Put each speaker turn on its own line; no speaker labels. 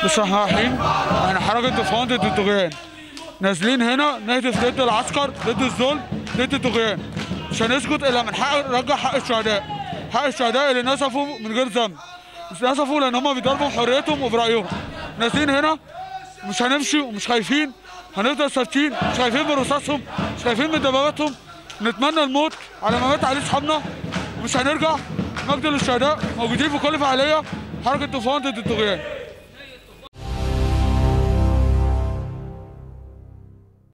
بسم الله الرحمن الرحيم احنا حركة طوفان ضد الطغيان نازلين هنا نهتف ضد العسكر ضد الظلم ضد الطغيان مش هنسكت الا من حق نرجع حق الشهداء حق الشهداء اللي نسفوا من غير ذنب مش نسفوا لان هم بيضربوا بحريتهم وبرايهم نازلين هنا مش هنمشي ومش خايفين هنفضل ثابتين مش خايفين من رصاصهم مش خايفين من دباباتهم نتمنى الموت على ما مات عليه اصحابنا مش هنرجع مجد للشهداء موجودين في كل فعاليه حركه طوفان ضد الطغيان